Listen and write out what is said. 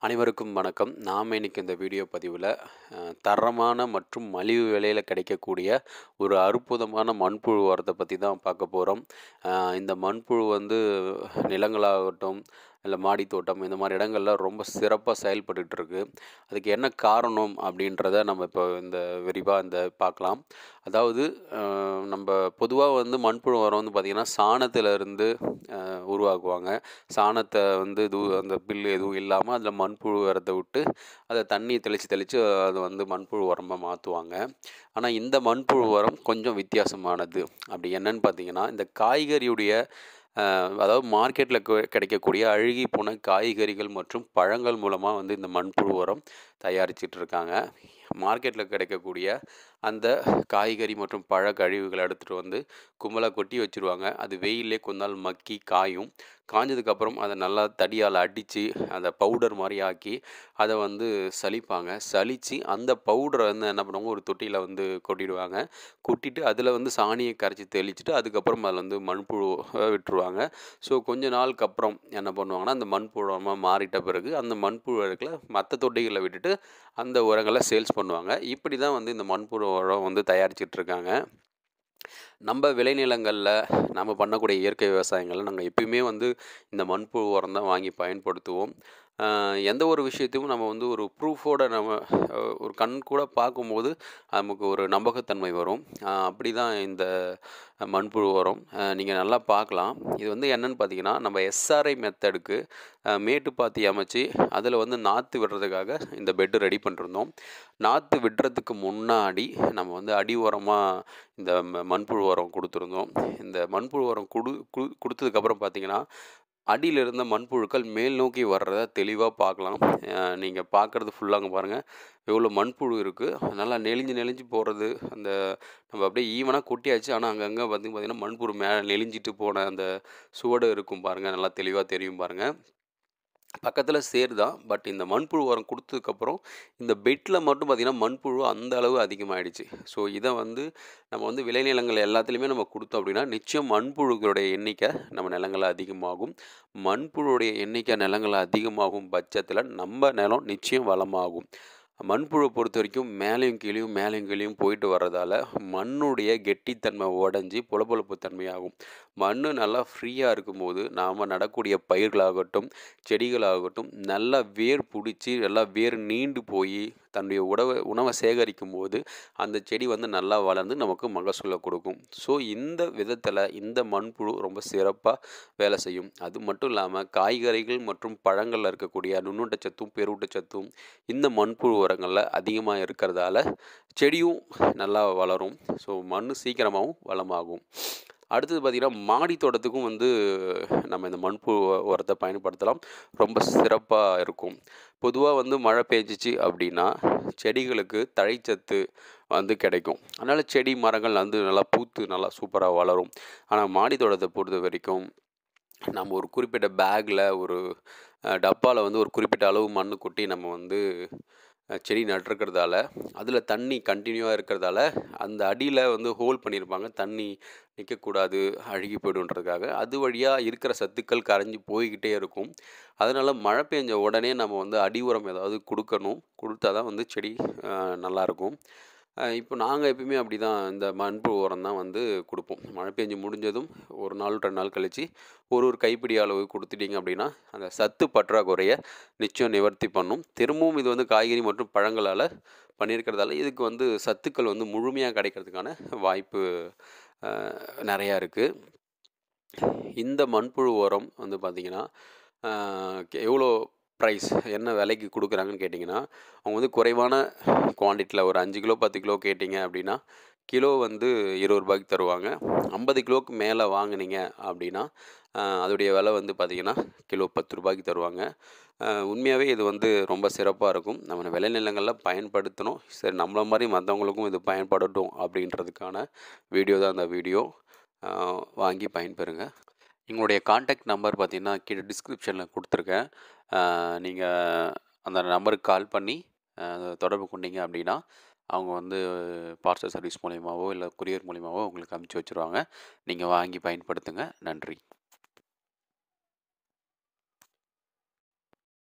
அனைவருக்கும் வணக்கம் நாம் இன்னைக்கு இந்த வீடியோ பதிவில் அஹ், தரமான மற்றும் மலிவு விலையில் கிடைக்கக்கூடிய ஒரு அற்புதமான மண்புழு உரத்தை பற்றி தான் பார்க்க போகிறோம் இந்த மண்புழு வந்து நிலங்களாகட்டும் இல்லை மாடி தோட்டம் இந்த மாதிரி இடங்கள்ல ரொம்ப சிறப்பாக செயல்பட்டுட்டு இருக்கு அதுக்கு என்ன காரணம் அப்படின்றத நம்ம இப்போ இந்த விரிவாக இந்த பார்க்கலாம் அதாவது அஹ், நம்ம பொதுவாக வந்து மண்புழு உரம் வந்து பார்த்திங்கன்னா சாணத்திலிருந்து அஹ், உருவாக்குவாங்க சாணத்தை வந்து இது அந்த பில்லு எதுவும் இல்லாமல் அதில் மண்புழு உரத்தை விட்டு அதை தண்ணி தெளித்து தெளித்து அதை வந்து மண்புழு உரமாக மாற்றுவாங்க ஆனால் இந்த மண்புழு உரம் கொஞ்சம் வித்தியாசமானது அப்படி என்னன்னு பார்த்தீங்கன்னா இந்த காய்கறியுடைய அஹ், அதாவது மார்க்கெட்டில் கிடைக்கக்கூடிய அழுகி போன காய்கறிகள் மற்றும் பழங்கள் மூலமாக வந்து இந்த மண்புழு உரம் தயாரிச்சிட்டு இருக்காங்க மார்க்கெட்டில் கிடைக்கக்கூடிய அந்த காய்கறி மற்றும் பழ கழிவுகளை எடுத்துகிட்டு வந்து கும்பலாக கொட்டி வச்சுருவாங்க அது வெயிலே கொஞ்ச நாள் மக்கி காயும் காஞ்சதுக்கப்புறம் அதை நல்லா தடியால் அடித்து அதை பவுடர் மாதிரி ஆக்கி அதை வந்து சலிப்பாங்க சலித்து அந்த பவுடரை வந்து என்ன பண்ணுவாங்க ஒரு தொட்டியில் வந்து கொட்டிடுவாங்க கொட்டிட்டு அதில் வந்து சாணியை கரைச்சி தெளிச்சுட்டு அதுக்கப்புறம் அதில் வந்து மண்புழு விட்டுருவாங்க ஸோ கொஞ்ச நாளுக்கு அப்புறம் என்ன பண்ணுவாங்கன்னா அந்த மண்புழுவமாக மாறிட்ட பிறகு அந்த மண்புழு இருக்குல்ல மற்ற தொட்டிகளில் விட்டுட்டு அந்த உரங்களை சேல்ஸ் பண்ணுவாங்க இப்படி தான் வந்து இந்த மண்புழு உரம் வந்து தயாரிச்சிட்டு இருக்காங்க நம்ம விளைநிலங்களில் நம்ம பண்ணக்கூடிய இயற்கை விவசாயங்களில் நாங்கள் எப்பயுமே வந்து இந்த மண்புழு உரம் தான் வாங்கி பயன்படுத்துவோம் ஆஹ் எந்த ஒரு விஷயத்தையும் நம்ம வந்து ஒரு ப்ரூஃபோட நம்ம அஹ் ஒரு கண் கூட பார்க்கும்போது நமக்கு ஒரு நம்பகத்தன்மை வரும் ஆஹ் அப்படி தான் இந்த மண்புழு உரம் நீங்கள் நல்லா பார்க்கலாம் இது வந்து என்னன்னு பார்த்தீங்கன்னா நம்ம எஸ்ஆர்ஐ மெத்தடுக்கு மேட்டுப்பாத்தி அமைச்சு அதில் வந்து நாற்று விடுறதுக்காக இந்த பெட்டு ரெடி பண்ணிருந்தோம் நாற்று விடுறதுக்கு முன்னாடி நம்ம வந்து அடி உரமாக இந்த ம- மண்புழு உரம் கொடுத்துருந்தோம் இந்த மண்புழு உரம் கொடு கு- கொடுத்ததுக்கப்புறம் பார்த்தீங்கன்னா அடியில் இருந்த மண்புழுக்கள் மேல் நோக்கி வர்றதை தெளிவாக பார்க்கலாம் நீங்கள் பார்க்குறது ஃபுல்லாங்க பாருங்கள் எவ்வளோ மண்புழு இருக்குது நல்லா நெளிஞ்சு நெளிஞ்சு போகிறது அந்த நம்ம அப்படியே ஈவனாக கொட்டியாச்சு ஆனால் அங்கங்கே வந்து பார்த்திங்கன்னா மண்புழு மேலே நெளிஞ்சிட்டு போன அந்த சுவடு இருக்கும் பாருங்கள் நல்லா தெளிவாக தெரியும் பாருங்கள் பக்கத்தில் சேர் தான் பட் இந்த மண்புழு உரம் கொடுத்ததுக்கப்புறம் இந்த பெட்டில் மட்டும் பார்த்திங்கன்னா மண்புழு அந்த அளவு அதிகமாகிடுச்சு ஸோ இதை வந்து நம்ம வந்து விளைநிலங்கள் எல்லாத்துலேயுமே நம்ம கொடுத்தோம் அப்படின்னா நிச்சயம் மண்புழுக்களுடைய எண்ணிக்கை நம்ம நிலங்களில் அதிகமாகும் மண்புழுடைய எண்ணிக்கை நிலங்களில் அதிகமாகும் பட்சத்தில் நம்ம நிலம் நிச்சயம் வளமாகும் மண்புழு பொறுத்த வரைக்கும் மேலேயும் கீழேயும் மேலேயும் கீழேயும் போயிட்டு வர்றதால மண்ணுடைய கெட்டித்தன்மை உடஞ்சி புலப்பொலப்பு தன்மையாகும் மண் நல்லா ஃப்ரீயாக இருக்கும்போது நாம் நடக்கூடிய பயிர்களாகட்டும் செடிகளாகட்டும் நல்லா வேர் பிடிச்சி நல்லா வேர் நீண்டு போய் தன்னுடைய உணவை உணவை சேகரிக்கும் போது அந்த செடி வந்து நல்லா வளர்ந்து நமக்கு மகசூலை கொடுக்கும் ஸோ இந்த விதத்தில் இந்த மண்புழு ரொம்ப சிறப்பாக வேலை செய்யும் அது மட்டும் இல்லாமல் காய்கறிகள் மற்றும் பழங்களில் இருக்கக்கூடிய நுண்ணூட்டச்சத்தும் பெருவூட்டச்சத்தும் இந்த மண்புழு உரங்களில் அதிகமாக இருக்கிறதால செடியும் நல்லா வளரும் ஸோ மண் சீக்கிரமாகவும் வளமாகும் அடுத்தது பார்த்திங்கன்னா மாடி தோட்டத்துக்கும் வந்து நம்ம இந்த மண்புழு உ- உரத்தை பயன்படுத்தலாம் ரொம்ப சிறப்பாக இருக்கும் பொதுவாக வந்து மழை பெஞ்சிச்சு அப்படின்னா செடிகளுக்கு தழைச்சத்து வந்து கிடைக்கும் அதனால் செடி மரங்கள் வந்து நல்லா பூத்து நல்லா சூப்பராக வளரும் ஆனால் மாடி தோட்டத்தை பொறுத்த வரைக்கும் நம்ம ஒரு குறிப்பிட்ட பேக்கில் ஒரு டப்பாவில் வந்து ஒரு குறிப்பிட்ட அளவு மண் கொட்டி நம்ம வந்து அஹ், செடி நட்டுருக்கிறதால அதில் தண்ணி கண்டினியூவாக இருக்கிறதால அந்த அடியில் வந்து ஹோல் பண்ணியிருப்பாங்க தண்ணி நிற்கக்கூடாது அழுகி போய்டுன்றதுக்காக அது வழியாக இருக்கிற சத்துக்கள் கரைஞ்சி போய்கிட்டே இருக்கும் அதனால் மழை பெஞ்ச உடனே நம்ம வந்து அடி உரம் ஏதாவது கொடுக்கணும் கொடுத்தா தான் வந்து செடி அஹ், நல்லாயிருக்கும் அஹ் இப்போ நாங்கள் எப்பயுமே அப்படி தான் இந்த மண்புழு உரம் தான் வந்து கொடுப்போம் மழை பெஞ்சு முடிஞ்சதும் ஒரு நாள் ரெண்டு நாள் கழித்து ஒரு ஒரு கைப்பிடி அளவு கொடுத்துட்டீங்க அப்படின்னா அந்த சத்து பற்றாக்குறையை நிச்சயம் நிவர்த்தி பண்ணும் திரும்பவும் இது வந்து காய்கறி மற்றும் பழங்களால் பண்ணியிருக்கிறதால இதுக்கு வந்து சத்துக்கள் வந்து முழுமையாக கிடைக்கிறதுக்கான வாய்ப்பு அஹ், நிறையா இருக்குது இந்த மண்புழு உரம் வந்து பார்த்திங்கன்னா எவ்வளோ ப்ரைஸ் என்ன விலைக்கு கொடுக்குறாங்கன்னு கேட்டிங்கன்னா அவங்க வந்து குறைவான குவான்டிட்டியில் ஒரு அஞ்சு கிலோ பத்து கிலோ கேட்டிங்க அப்படின்னா கிலோ வந்து இருபது ரூபாய்க்கு தருவாங்க ஐம்பது கிலோவுக்கு மேலே வாங்குனீங்க அப்படின்னா ஆஹ், அதோடைய விலை வந்து பார்த்திங்கன்னா கிலோ பத்து ரூபாய்க்கு தருவாங்க ஆஹ், உண்மையாகவே இது வந்து ரொம்ப சிறப்பாக இருக்கும் நம்ம விளைநிலங்களில் பயன்படுத்தணும் சரி நம்மள மாதிரி மற்றவங்களுக்கும் இது பயன்படட்டும் அப்படின்றதுக்கான வீடியோ தான் அந்த வீடியோ ஆஹ், வாங்கி பயன்பெறுங்க எங்களுடைய காண்டாக்ட் நம்பர் பார்த்தீங்கன்னா கீழே டிஸ்கிரிப்ஷனில் கொடுத்துருக்கேன் நீங்கள் அந்த நம்பருக்கு கால் பண்ணி அஹ், தொடர்பு கொண்டீங்க அப்படின்னா அவங்க வந்து பார்சல் சர்வீஸ் மூலியமாவோ இல்லை கொரியர் மூலியமாவோ உங்களுக்கு அமுச்சு வச்சுருவாங்க நீங்கள் வாங்கி பயன்படுத்துங்க நன்றி